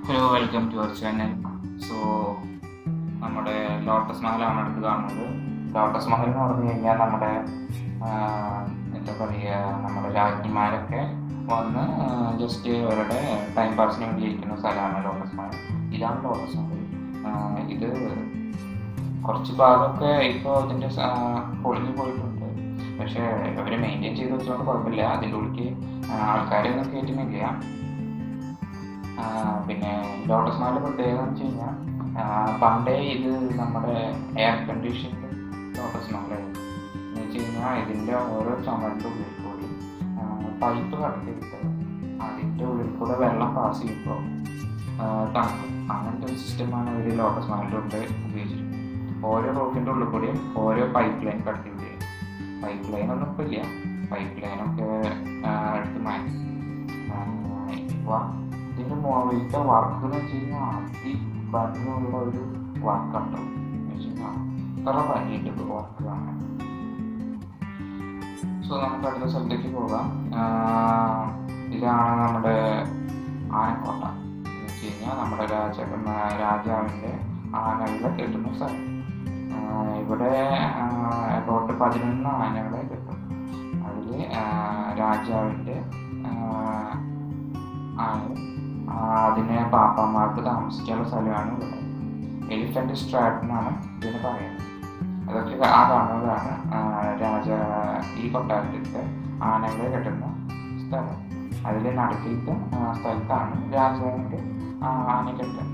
Hello welcome to our channel so നമ്മുടെ lotus മഹലാണ് അടുത്ത് കാണുന്നത് ലോട്ടസ് മഹൽ എന്ന് പറഞ്ഞു കഴിഞ്ഞാൽ നമ്മുടെ ആ, എന്താ പറയുക നമ്മുടെ രാജ്ഞിമാരൊക്കെ വന്ന് ജസ്റ്റ് അവരുടെ ടൈം പാസിന് വേണ്ടി ഇരിക്കുന്ന സ്ഥലമാണ് ലോട്ടസ് മഹൽ ഇതാണ് ലോട്ടസ് മഹൽ ആ, ഇത് കുറച്ച് ഭാഗമൊക്കെ ഇപ്പോൾ ഇതിൻ്റെ പൊളിഞ്ഞു പോയിട്ടുണ്ട് പക്ഷേ അവർ മെയിൻറ്റെയിൻ ചെയ്ത് വെച്ചുകൊണ്ട് കുഴപ്പമില്ല അതിൻ്റെ ഉള്ളിലേക്ക് ആൾക്കാരെ ഒന്നും കയറ്റുന്നില്ല ആ, പിന്നെ ലോട്ടസ് മാലിൻ്റെ പ്രത്യേകത എന്ന് വെച്ച് കഴിഞ്ഞാൽ പണ്ടേ ഇത് നമ്മുടെ എയർ കണ്ടീഷൻഡ് ലോട്ടസ് മാലായിരുന്നു എന്ന് വെച്ച് കഴിഞ്ഞാൽ ഇതിൻ്റെ ഓരോ ചുമലിൻ്റെ ഉള്ളിൽ കൂടി പൈപ്പ് കടത്തിയിട്ട് അതിൻ്റെ ഉള്ളിൽ കൂടെ വെള്ളം പാസ് ചെയ്യുമ്പോൾ തണുക്കും അങ്ങനത്തെ ഒരു സിസ്റ്റമാണ് ഇവർ ലോട്ടസ് മാലിൻ്റെ ഉള്ളിൽ ഉപയോഗിച്ചിരിക്കുന്നത് ഓരോ റോക്കിൻ്റെ ഉള്ളിൽ കൂടിയും ഓരോ പൈപ്പ് ലൈൻ കടത്തി വിടുകയും പൈപ്പ് ലൈൻ ഒന്നും ഇപ്പോൾ ഇല്ല പൈപ്പ് ലൈനൊക്കെ എടുത്ത് മാറ്റി ആ, ഇപ്പൊ ഇതിന്റെ മുകളിലത്തെ വർക്ക് എന്ന് വെച്ച് കഴിഞ്ഞാൽ അതി ഭംഗിയുള്ള ഒരു വർക്കുണ്ട് എന്ന് വെച്ച് കഴിഞ്ഞാൽ അത്ര ഭംഗിയുണ്ട് വർക്ക് കാണാൻ സോ നമുക്ക് അടുത്ത സ്ഥലത്തേക്ക് പോകാം ആ, ഇതാണ് നമ്മുടെ ആനക്കോട്ട എന്ന് വെച്ച് കഴിഞ്ഞാൽ നമ്മുടെ രാജ രാജാവിൻ്റെ ആനകളെ കെട്ടുന്ന സ്ഥലം ആ, ഇവിടെ അബൌട്ട് പതിനൊന്ന് ആനകളെ കിട്ടും അതിൽ രാജാവിൻ്റെ ആണ് ആ, അതിന് പാപ്പാന്മാർക്ക് താമസിക്കാനുള്ള സ്ഥലമാണ് ഇവിടെ എലിഫന്റ് സ്ട്രാറ്റ് എന്നാണ് ഇതിന് പറയുന്നത് അതൊക്കെ ആ കാണുന്നതാണ് ആ, രാജ ഈ കൊട്ടാരത്തിലത്തെ ആനകളെ കെട്ടുന്ന സ്ഥലം അതിൽ നടുക്കിലത്തെ ആ, സ്ഥലത്താണ് രാജാവിൻ്റെ ആന കെട്ടുക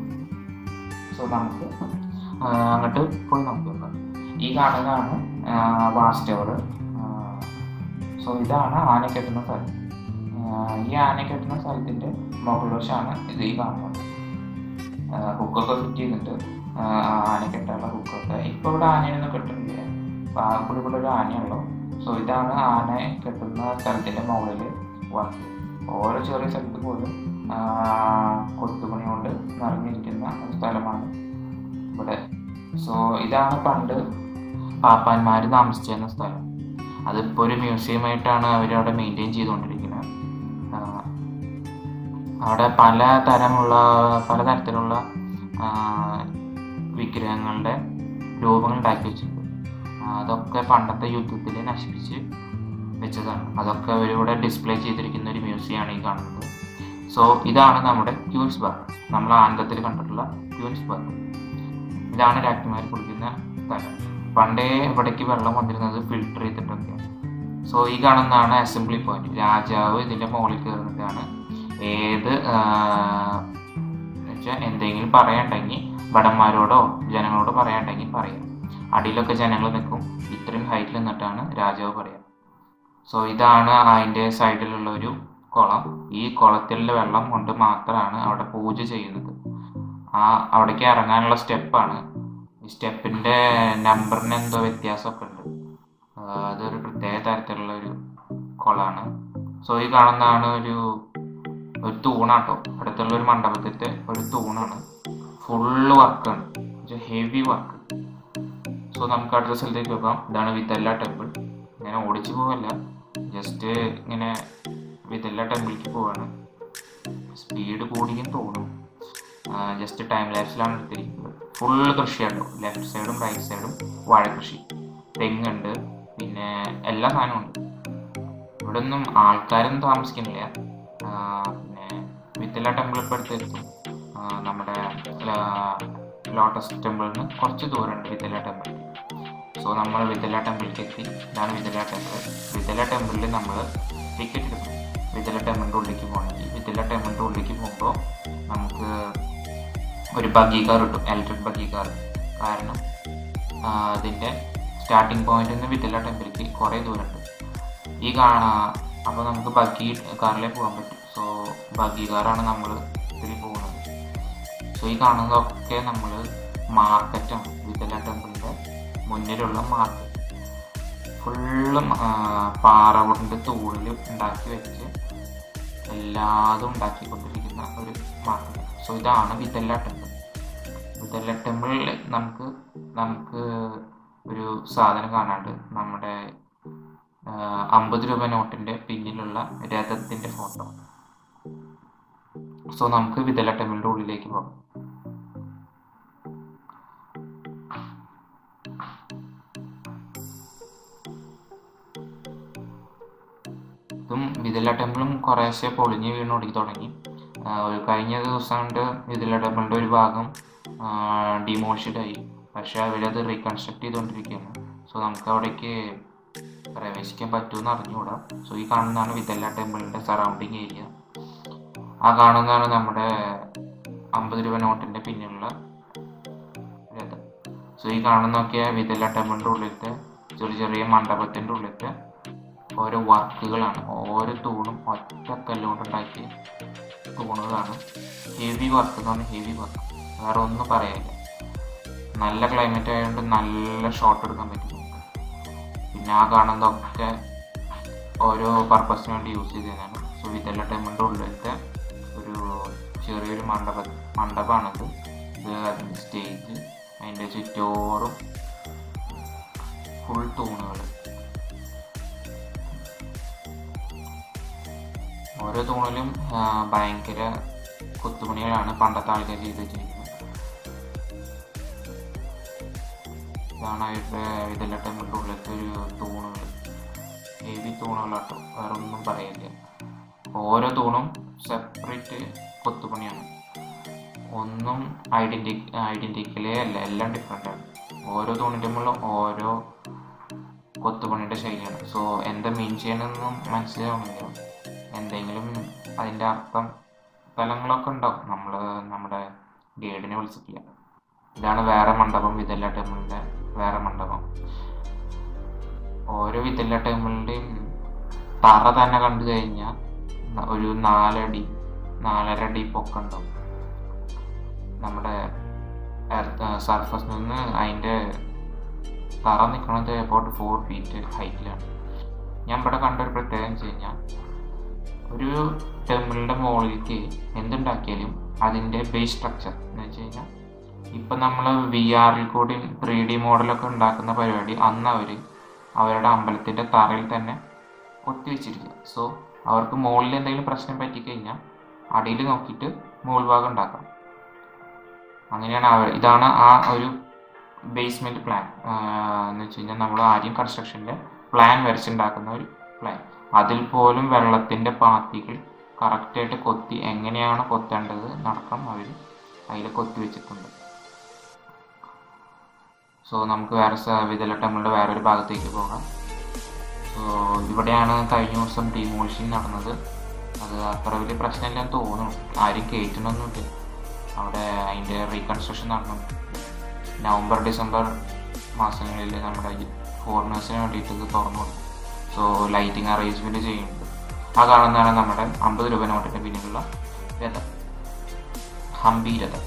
സോ നമുക്ക് ആ, അങ്ങോട്ട് പോയി നോക്കുന്നത് ഈ കാണുന്നതാണ് വാച്ച് ടവർ സോ ഇതാണ് ആന കെട്ടുന്ന സ്ഥലം ആ, ഈ ആന കെട്ടുന്ന സ്ഥലത്തിന്റെ മുകൾവശമാണ് ഇത് ഈ കാണുന്നത് ഹുക്കൊക്കെ ഫിറ്റ് ചെയ്തിട്ട് ആ, ആന കെട്ടാനുള്ള ഹുക്കൊക്കെ ഇപ്പൊ ഇവിടെ ആനയൊന്നും കെട്ടുന്നില്ല പാകക്കൂടി ഇവിടെ ഒരു ആനയുള്ളൂ സോ ഇതാണ് ആന കെട്ടുന്ന സ്ഥലത്തിന്റെ മുകളിൽ വർക്ക് ഓരോ ചെറിയ സ്ഥലത്ത് പോലും ആ, കൊത്തുപണി കൊണ്ട് നിറഞ്ഞിരിക്കുന്ന ഒരു സ്ഥലമാണ് ഇവിടെ സോ ഇതാണ് പണ്ട് പാപ്പാന്മാർ താമസിച്ചിരുന്ന സ്ഥലം അതിപ്പോൾ ഒരു മ്യൂസിയം ആയിട്ടാണ് അവർ അവിടെ മെയിൻറ്റെയിൻ ചെയ്തുകൊണ്ടിരിക്കുന്നത് ആ, അവിടെ പല തരമുള്ള പലതരത്തിലുള്ള ആ, വിഗ്രഹങ്ങളുടെ രൂപങ്ങൾ ഉണ്ടാക്കി വെച്ചിട്ടുണ്ട് ആ, അതൊക്കെ പണ്ടത്തെ യുദ്ധത്തിൽ നശിപ്പിച്ച് വെച്ചതാണ് അതൊക്കെ അവരിവിടെ ഡിസ്പ്ലേ ചെയ്തിരിക്കുന്ന ഒരു മ്യൂസിയമാണ് ഈ കാണുന്നത് സോ ഇതാണ് നമ്മുടെ ക്യൂൻസ് ബാർ നമ്മൾ ആനന്ദത്തിൽ കണ്ടിട്ടുള്ള ക്യൂൻസ് ബാർ ഇതാണ് രാജ്ഞിമാർ കുളിക്കുന്ന സ്ഥലം പണ്ടേ ഇവിടേക്ക് വെള്ളം വന്നിരുന്നത് ഫിൽട്ടർ ചെയ്തിട്ടൊക്കെയാണ് സോ ഈ കാണുന്നതാണ് അസംബ്ലി പോയിന്റ് രാജാവ് ഇതിന്റെ മുകളിൽ കയറുന്നതാണ് ഏത് വെച്ചാൽ എന്തെങ്കിലും പറയാണ്ടെങ്കിൽ ഭടന്മാരോടോ ജനങ്ങളോടോ പറയാണ്ടെങ്കിൽ പറയാം അടിയിലൊക്കെ ജനങ്ങൾ നിൽക്കും ഇത്രയും ഹൈറ്റിൽ നിന്നിട്ടാണ് രാജാവ് പറയാം സോ ഇതാണ് അതിൻ്റെ സൈഡിലുള്ള ഒരു കുളം ഈ കുളത്തിലെ വെള്ളം കൊണ്ട് മാത്രമാണ് അവിടെ പൂജ ചെയ്യുന്നത് ആ അവിടേക്ക് ഇറങ്ങാനുള്ള സ്റ്റെപ്പാണ് ഈ സ്റ്റെപ്പിന്റെ നമ്പറിന് എന്തോ വ്യത്യാസമൊക്കെ ഉണ്ട് ആ, അതൊരു പ്രത്യേക തരത്തിലുള്ള ഒരു കുളമാണ് സോ ഈ കാണുന്നതാണ് ഒരു ഒരു തൂണാട്ടോ അടുത്തുള്ള ഒരു മണ്ഡപത്തിലത്തെ ഒരു തൂണാണ് ഫുള്ള് വർക്കാണ് ഹെവി വർക്ക് സോ നമുക്ക് അടുത്ത സ്ഥലത്തേക്ക് പോകാം ഇതാണ് വിതല്ല ടെമ്പിൾ ഇങ്ങനെ ഓടിച്ചു പോകല്ല ജസ്റ്റ് ഇങ്ങനെ വിതല്ല ടെമ്പിളിലേക്ക് പോവാണ് സ്പീഡ് കൂടിയും തോന്നും ജസ്റ്റ് ടൈം ലാപ്സിലാണ് എടുത്തിരിക്കുന്നത് ഫുള്ള് കൃഷിയാട്ടോ ലെഫ്റ്റ് സൈഡും റൈറ്റ് സൈഡും വാഴ കൃഷി തെങ്ങുണ്ട് പിന്നെ എല്ലാ സാധനവും ഉണ്ട് ഇവിടെ ഒന്നും ആൾക്കാരൊന്നും താമസിക്കുന്നില്ല ആ, പിന്നെ വിത്തല ടെമ്പിൾ ഇപ്പോൾ അടുത്തെത്തും ആ, നമ്മുടെ ലോട്ടസ് ടെമ്പിളിൽ നിന്ന് കുറച്ച് ദൂരമുണ്ട് വിത്തല ടെമ്പിൾ സോ നമ്മൾ വിത്തല ടെമ്പിളിലേക്ക് എത്തി ഇതാണ് വിത്തല ടെമ്പിൾ വിത്തല ടെമ്പിളിൽ നമ്മൾ ടിക്കറ്റ് എടുക്കും വിത്തല ടെമ്പിളിൻ്റെ ഉള്ളിലേക്ക് പോകണമെങ്കിൽ വിത്തല ടെമ്പിളിൻ്റെ ഉള്ളിലേക്ക് പോകുമ്പോൾ നമുക്ക് ഒരു ബഗ്ഗി കാർ കിട്ടും ഇലക്ട്രിക് ബഗ്ഗി കാർ കാരണം ആ, അതിൻ്റെ സ്റ്റാർട്ടിംഗ് പോയിന്റിൽ നിന്ന് വിത്തല ടെമ്പിളിലേക്ക് കുറേ ദൂരമുണ്ട് ഈ കാണാ അപ്പോൾ നമുക്ക് ബഗ്ഗി കാറിലേ പോകാൻ പറ്റും സോ ബഗ്ഗി കാറാണ് നമ്മൾ ഇതിൽ പോകുന്നത് സോ ഈ കാണുന്നതൊക്കെ നമ്മൾ മാർക്കറ്റാണ് വിത്തല ടെമ്പിളിൻ്റെ മുന്നിലുള്ള മാർക്കറ്റ് ഫുള്ളും പാറ കൊണ്ട് തൂണിൽ ഉണ്ടാക്കി വെച്ച് എല്ലാതും ഉണ്ടാക്കിക്കൊണ്ടിരിക്കുന്ന ഒരു മാർക്കറ്റ് സോ ഇതാണ് വിതല്ല ടെമ്പിൾ വിതല്ല ടെമ്പിളിൽ നമുക്ക് നമുക്ക് ഒരു സാധനം കാണാണ്ട് നമ്മുടെ അമ്പത് രൂപ നോട്ടിന്റെ പിന്നിലുള്ള രഥത്തിന്റെ ഫോട്ടോ സോ നമുക്ക് വിതല ടെമ്പിളിൻ്റെ ഉള്ളിലേക്ക് പോകാം ഇതും വിതല ടെമ്പിളും കുറേശ്ശെ പൊളിഞ്ഞ് വീണൊടുക്കി തുടങ്ങി ആഹ് ഒരു കഴിഞ്ഞ ദിവസം കൊണ്ട് വിതല ടെമ്പിളിൻ്റെ ഒരു ഭാഗം ഡിമോഷിഡായി പക്ഷെ അവരത് റീകൺസ്ട്രക്ട് ചെയ്തുകൊണ്ടിരിക്കുകയാണ് സോ നമുക്ക് അവിടേക്ക് പ്രവേശിക്കാൻ പറ്റുമെന്ന് അറിഞ്ഞുകൂടാ സോ ഈ കാണുന്നതാണ് വിതല്ല ടെമ്പിളിൻ്റെ സറൗണ്ടിങ് ഏരിയ ആ കാണുന്നതാണ് നമ്മുടെ അമ്പത് രൂപ നോട്ടിൻ്റെ പിന്നിലുള്ള രഥം സോ ഈ കാണുന്നൊക്കെ വിതല്ല ടെമ്പിളിൻ്റെ ഉള്ളിലത്തെ ചെറിയ ചെറിയ മണ്ഡപത്തിൻ്റെ ഉള്ളിലത്തെ ഓരോ വർക്കുകളാണ് ഓരോ തൂണും ഒറ്റ കല്ലുകൊണ്ട് ഉണ്ടാക്കിയ തൂണുകളാണ് ഹെവി വർക്ക് എന്ന് പറഞ്ഞാൽ ഹെവി വർക്ക് വേറെ ഒന്നും പറയാനില്ല നല്ല ക്ലൈമറ്റ് ആയതുകൊണ്ട് നല്ല ഷോട്ട് എടുക്കാൻ പറ്റും നമുക്ക്. പിന്നെ ആ കാണുന്നതൊക്കെ ഓരോ പർപ്പസിന് വേണ്ടി യൂസ് ചെയ്തതാണ് സോ ഇതെല്ലാം ടെമ്പിളിൻ്റെ ഉള്ളിലത്തെ ഒരു ചെറിയൊരു മണ്ഡപ മണ്ഡപമാണിത് ഇത് അതിൻ്റെ സ്റ്റേജ് അതിൻ്റെ ചുറ്റോറും ഫുൾ തൂണുകൾ ഓരോ തൂണിലും ആ, ഭയങ്കര കൊത്തുപണികളാണ് പണ്ടത്തെ ആൾക്കാർ ചെയ്ത് വെച്ചിരിക്കുന്നത് ഇതാണ് അവരുടെ ഇതെല്ലാം ടെമ്പിളിൻ്റെ ഉള്ളിലത്തെ ഒരു തൂണുകൾ ഹെവി തൂണുകളാട്ടോ വേറെ ഒന്നും പറയില്ല ഓരോ തൂണും സെപ്പറേറ്റ് കൊത്തുപണിയാണ് ഒന്നും ഐഡൻറ്റി ഐഡൻറ്റിക്കലേ അല്ല എല്ലാം ഡിഫറെൻ്റ് ആണ് ഓരോ തൂണിൻ്റെ മുകളിലും ഓരോ കൊത്തുപണിയുടെ ശൈലിയാണ് സോ എന്താ മീൻ ചെയ്യണമെന്നും മനസ്സിലാവുന്നില്ല എന്തെങ്കിലും അതിൻ്റെ അർത്ഥം ഫലങ്ങളൊക്കെ ഉണ്ടാവും നമ്മൾ നമ്മുടെ ഗൈഡിനെ വിളിച്ചിട്ടില്ല ഇതാണ് വേറെ മണ്ഡപം വിതല്ല ടെമ്പിളിൻ്റെ വേറെ മണ്ഡപം ഓരോ വിതല്ല ടെമ്പിളിൻ്റെയും തറ തന്നെ കണ്ടു കഴിഞ്ഞാൽ ഒരു നാലടി നാലര അടി പൊക്കുണ്ടാവും നമ്മുടെ സർഫസിൽ നിന്ന് അതിൻ്റെ തറ നിൽക്കുന്നത് അബൌട്ട് ഫോർ ഫീറ്റ് ഹൈറ്റിലാണ് ഞാൻ ഇവിടെ കണ്ട ഒരു പ്രത്യേകത എന്ന് വെച്ച് കഴിഞ്ഞാൽ ഒരു ടെമ്പിളിൻ്റെ മുകളിലേക്ക് എന്തുണ്ടാക്കിയാലും അതിൻ്റെ ബേസ് സ്ട്രക്ചർ എന്ന് വെച്ച് കഴിഞ്ഞാൽ ഇപ്പം നമ്മൾ വി ആറിൽ കൂടി ത്രീ ഡി മോഡലൊക്കെ ഉണ്ടാക്കുന്ന പരിപാടി അന്ന് അവർ അവരുടെ അമ്പലത്തിൻ്റെ തറയിൽ തന്നെ കൊത്തിവെച്ചിരിക്കുക സോ അവർക്ക് മുകളിൽ എന്തെങ്കിലും പ്രശ്നം പറ്റിക്കഴിഞ്ഞാൽ അടിയിൽ നോക്കിയിട്ട് മുകൾ ഭാഗം ഉണ്ടാക്കാം അങ്ങനെയാണ് അവർ ഇതാണ് ആ ഒരു ബേസ്മെൻറ്റ് പ്ലാൻ എന്ന് വെച്ച് കഴിഞ്ഞാൽ നമ്മൾ ആദ്യം കൺസ്ട്രക്ഷൻ്റെ പ്ലാൻ വരച്ചുണ്ടാക്കുന്ന ഒരു പ്ലാൻ അതിൽ പോലും വെള്ളത്തിൻ്റെ പാത്തികൾ കറക്റ്റായിട്ട് കൊത്തി എങ്ങനെയാണ് കൊത്തേണ്ടത് നടക്കം അവർ അതിൽ കൊത്തി വെച്ചിട്ടുണ്ട് സോ നമുക്ക് വേറെ വിതല ടെമ്പിളിൻ്റെ വേറൊരു ഭാഗത്തേക്ക് പോകാം സോ ഇവിടെയാണ് കഴിഞ്ഞ ദിവസം ഡിമോളിഷൻ നടന്നത് അത് അത്ര വലിയ പ്രശ്നമില്ലെന്ന് തോന്നുന്നു ആരും കയറ്റണമൊന്നുമില്ല അവിടെ അതിൻ്റെ റീകൺസ്ട്രക്ഷൻ നടന്നു നവംബർ ഡിസംബർ മാസങ്ങളിൽ നമ്മുടെ ഫോറിനേഴ്സിന് വേണ്ടിയിട്ട് ഇത് തുറന്നു കൊടുക്കും സോ ലൈറ്റിംഗ് അറേഞ്ച്മെൻറ്റ് ചെയ്യുന്നുണ്ട് ആ കാണുന്നതാണ് നമ്മുടെ അമ്പത് രൂപ നോട്ടിൻ്റെ പിന്നിലുള്ള രഥം ഹംപി രഥം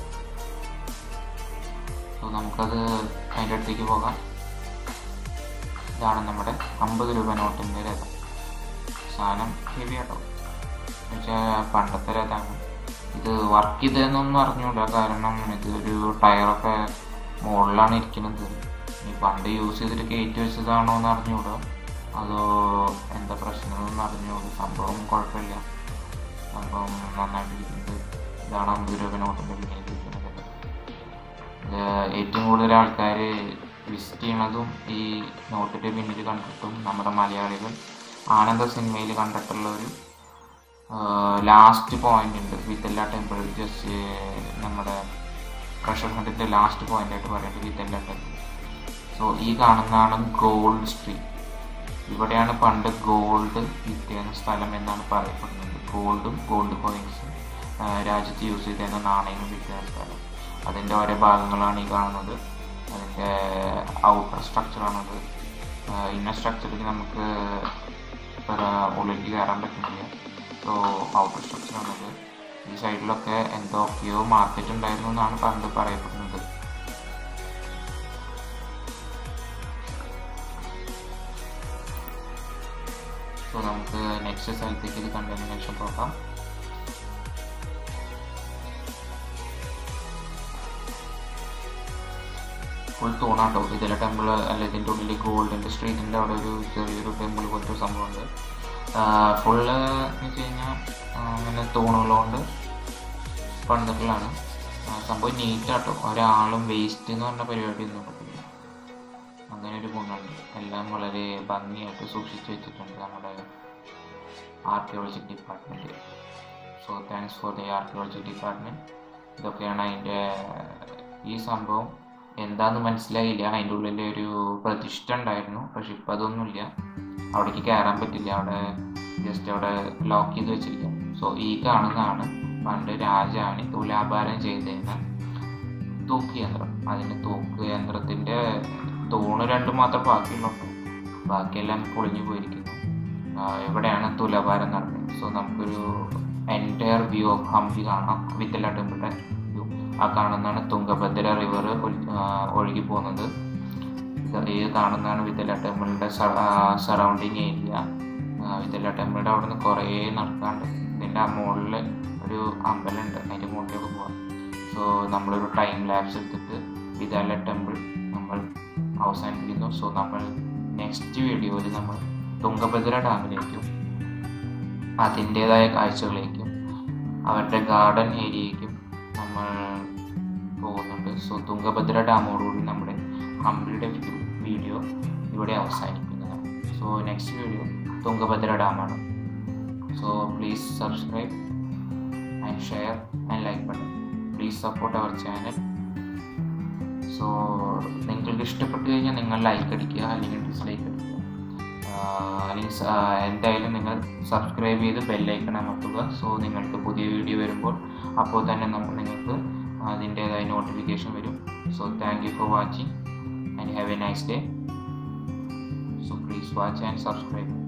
സോ നമുക്കത് അതിൻ്റെ അടുത്തേക്ക് പോകാം ഇതാണ് നമ്മുടെ അമ്പത് രൂപ നോട്ടിൻ്റെ രഥം സാധനം ഹെവി ആട്ടോ എന്നുവെച്ചാൽ പണ്ടത്തെ രഥമാണ് ഇത് വർക്ക് ചെയ്തതെന്നൊന്നും അറിഞ്ഞൂടാ കാരണം ഇത് ഒരു ടയറൊക്കെ മുകളിലാണ് ഇരിക്കുന്നത് ഈ പണ്ട് യൂസ് ചെയ്തിട്ട് കയറ്റി വെച്ചതാണോ എന്ന് അറിഞ്ഞൂടാ അതോ എന്താ പ്രശ്നമെന്ന് അറിഞ്ഞൂടാ സംഭവം കുഴപ്പമില്ല സംഭവം നന്നായിട്ട് ഇരിക്കുന്നത് ഇതാണ് അമ്പത് രൂപ നോട്ടിൻ്റെ പിന്നിൽ ഇരിക്കുന്നത് ഇത് ഏറ്റവും കൂടുതൽ ആൾക്കാർ വിസിറ്റ് ചെയ്യണതും ഈ നോട്ടിൻ്റെ പിന്നിൽ കണ്ടിട്ടും നമ്മുടെ മലയാളികൾ ആനന്ദ സിനിമയിൽ കണ്ടിട്ടുള്ള ഒരു ലാസ്റ്റ് പോയിന്റ് ഉണ്ട് വിത്തല്ല ടെമ്പിൾ ജസ്റ്റ് നമ്മുടെ പ്രഷർ ഹണ്ടിൻ്റെ ലാസ്റ്റ് പോയിന്റ് ആയിട്ട് പറയുന്നത് വിത്തല്ല ടെമ്പിൾ സോ ഈ കാണുന്നതാണ് ഗോൾഡ് സ്ട്രീറ്റ് ഇവിടെയാണ് പണ്ട് ഗോൾഡ് വിറ്റേന്ന സ്ഥലം എന്നാണ് പറയപ്പെടുന്നത് ഗോൾഡും ഗോൾഡ് കോയിൻസും രാജ്യത്ത് യൂസ് ചെയ്തിരുന്ന നാണയങ്ങൾ വിറ്റേന്ന സ്ഥലം അതിൻ്റെ ഓരോ ഭാഗങ്ങളാണ് ഈ കാണുന്നത് അതിൻ്റെ ഔട്ടർ സ്ട്രക്ചറാണത് ഇന്നർ സ്ട്രക്ചറിൽ നമുക്ക് ഉള്ളിലേക്ക് കയറാൻ പറ്റുന്നില്ല സോ ഔട്ടർ സ്ട്രക്ചറാണത് ഈ സൈഡിലൊക്കെ എന്തൊക്കെയോ മാർക്കറ്റ് ഉണ്ടായിരുന്നു എന്നാണ് പണ്ട് പറയപ്പെടുന്നത് സോ നമുക്ക് നെക്സ്റ്റ് സ്ഥലത്തേക്ക് ഇത് കണ്ടതിന് ശേഷം പോകാം ഫുൾ തൂണാട്ടോ ഇതിലെ ടെമ്പിൾ അല്ല ഇതിൻ്റെ ഉള്ളിൽ ഗോൾഡിൻ്റെ സ്ട്രീറ്റിൻ്റെ അവിടെ ഒരു ചെറിയൊരു ടെമ്പിൾ പോലത്തെ ഒരു സംഭവമുണ്ട് ഫുള്ള് എന്ന് വെച്ച് കഴിഞ്ഞാൽ അങ്ങനെ തൂണുകളുകൊണ്ട് പണിതിട്ടുള്ളതാണ് ആ, സംഭവം നീറ്റാട്ടോ ഒരാളും വേസ്റ്റ് എന്ന് പറഞ്ഞ പരിപാടി ഒന്നും പറ്റില്ല അങ്ങനെ ഒരു ഗുണമുണ്ട് എല്ലാം വളരെ ഭംഗിയായിട്ട് സൂക്ഷിച്ചു വെച്ചിട്ടുണ്ട് നമ്മുടെ archaeology department so thanks for the archaeology department ഇതൊക്കെയാണ് അതിൻ്റെ ഈ സംഭവം എന്താന്ന് മനസ്സിലായില്ല അതിൻ്റെ ഉള്ളിൽ ഒരു പ്രതിഷ്ഠ ഉണ്ടായിരുന്നു പക്ഷെ ഇപ്പം അതൊന്നുമില്ല അവിടേക്ക് കയറാൻ പറ്റില്ല അവിടെ ജസ്റ്റ് അവിടെ ലോക്ക് ചെയ്ത് വെച്ചിരിക്കും സോ ഈ കാണുന്നതാണ് പണ്ട് രാജാവിന് തുലാഭാരം ചെയ്തിരുന്ന തൂക്ക് യന്ത്രം അതിന് തൂക്ക് യന്ത്രത്തിൻ്റെ തൂണ് രണ്ട് മാത്രം ബാക്കിയുള്ളൂ ബാക്കിയെല്ലാം പൊളിഞ്ഞു പോയിരിക്കുന്നു ആ, ഇവിടെയാണ് തുലാഭാരം നടക്കുന്നത് സോ നമുക്കൊരു എൻറ്റയർ വ്യൂ ഓഫ് ഹംപി കാണാം വിത്തല ടെമ്പിളിൻ്റെ വ്യൂ ആ കാണുന്നതാണ് തുംഗഭദ്ര റിവർ ഒഴുകി പോകുന്നത് ഇത് ഈ കാണുന്നതാണ് വിത്തല ടെമ്പിളിൻ്റെ സറൗണ്ടിങ് ഏരിയ വിത്തല ടെമ്പിളിൻ്റെ അവിടെ നിന്ന് കുറേ നടക്കാണ്ട് ഇതിൻ്റെ മുകളിൽ ഒരു അമ്പലമുണ്ട് അതിൻ്റെ മുകളിലേക്ക് പോവാം സോ നമ്മളൊരു ടൈം ലാബ്സ് എടുത്തിട്ട് വിതാല ടെമ്പിൾ നമ്മൾ അവസാനിപ്പിക്കുന്നു സോ നമ്മൾ നെക്സ്റ്റ് വീഡിയോയിൽ നമ്മൾ തുംഗഭദ്ര ഡാമിലേക്കും അതിൻ്റേതായ കാഴ്ചകളിലേക്കും അവരുടെ ഗാർഡൻ ഏരിയയ്ക്കും നമ്മൾ പോകുന്നുണ്ട് സോ തുംഗഭദ്ര ഡാമോടുകൂടി നമ്മുടെ ഹംപിയുടെ വീഡിയോ ഇവിടെ അവസാനിക്കുന്നതാണ് സോ നെക്സ്റ്റ് വീഡിയോ തുംഗഭദ്ര ഡാമാണ് so please subscribe and share and like button please support our channel so നിങ്ങൾക്ക് ഇഷ്ടപ്പെട്ടു കഴിഞ്ഞാൽ നിങ്ങൾ ലൈക്ക് അടിക്കുക അല്ലെങ്കിൽ ഡിസ്ലൈക്ക് അടിക്കുക ആഹ് അല്ലെങ്കിൽ സ- ആഹ് എന്തായാലും നിങ്ങൾ സബ്സ്ക്രൈബ് ചെയ്ത് ബെല്ലൈക്കൺ അമർത്തുക സോ നിങ്ങൾക്ക് പുതിയ വീഡിയോ വരുമ്പോൾ അപ്പോൾ തന്നെ നമ്മൾ നിങ്ങൾക്ക് അതിൻ്റേതായ നോട്ടിഫിക്കേഷൻ വരും so thank you for watching and have a nice day so please watch and subscribe